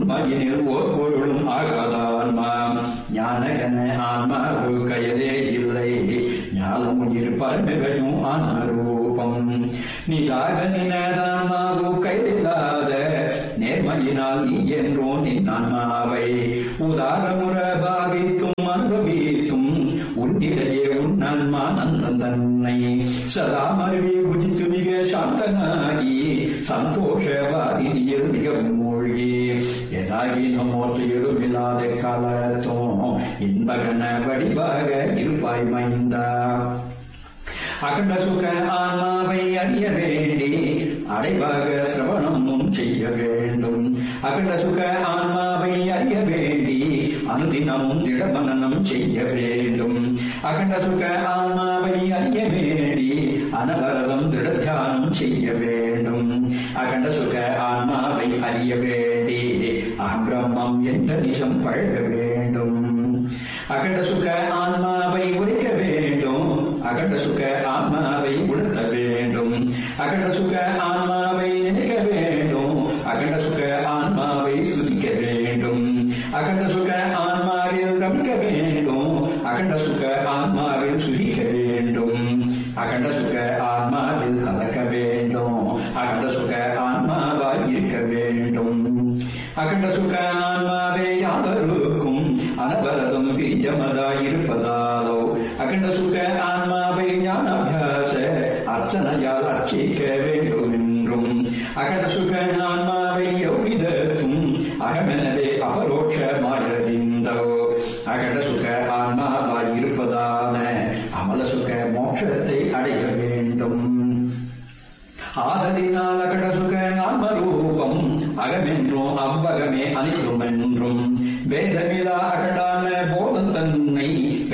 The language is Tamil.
உண்மையினில் ஓர் பொருளும் ஆகாதான்மா ஞானகன ஆன்மாவு கையதே இல்லை ஞானம் உயிர் பரமையும் ஆன்மரூபம் நீராக நினதான்மாவு கையில்லாத நேர்மையினால் நீ என்றோ நின் ஆன்மாவை உதாரமுற பாவித்தும் அனுபவித்தும் உன்னிடையே உன் ஆன்மா நந்தன் தன்னை சதா மருவி உதித்து மிக சாந்தனாகி சந்தோஷ வாரியில் மிகவும் மூழ்கி எதாகினும் மோற்றியிலும் இல்லாத காலத்தும் இன்பகன வடிவாக இருப்பாய் மைந்தா அகண்ட சுக ஆன்மாவை அறிய வேண்டி அடைவாக சிரவணமும் செய்ய வேண்டும் அகண்ட சுக ஆன்மாவை அறிய வேண்டி அனுதினமும் திடமனனம் செய்ய வேண்டும் அகண்ட சுக ஆன்மாவை அறிய வேண்டி அனவரதம் திட தியானம் செய்ய வேண்டும் அகண்ட சுக ஆன்மாவை அறிய வேண்டி அகிரமம் என்ற நிஷம் பழக வேண்டும் அகண்ட சுக ஆன்மாவை உரைக்க வேண்டும் அகண்ட சுக ஆன்மாவை உணர்த்த வேண்டும் அகண்ட சுக ஆன்மாவை நினைக்க வேண்டும் அகண்ட சுக ஆன்மாவை சுதிக்க வேண்டும் அகண்ட சுக ஆன்மாவில் ரமிக்க வேண்டும் அகண்ட சுக ஆன்மாவில் சுகிக்க வேண்டும் அகண்ட சுக ஆன்மாவில் கலக்க வேண்டும் அகண்ட சுக ஆன்மாவாய் இருக்க வேண்டும் அகண்ட சுக ஆன்மாவே யாவருக்கும் அனவரதும் பிரியமதாயிருப்பதாலோ அகண்ட சுக ஆன்மாவை ஞானாபியாச அர்ச்சனையால் அர்ச்சிக்க வேண்டும் என்றும் அகண்ட சுக ஆன்மாவை எவ்விதத்தும் அகமெனவே அபரோட்சமாயறிந்தோ அகண்ட சுக ஆன்மாவாய் இருப்பதான அமல சுக மோட்சத்தை அடைய வேண்டும் ஆதலினால் அகட சுக ஆன்மரூபம் அகமென்றும் அவ்வகமே அனைத்தும் என்றும் வேதமிலா அகடான போதம் தன்னை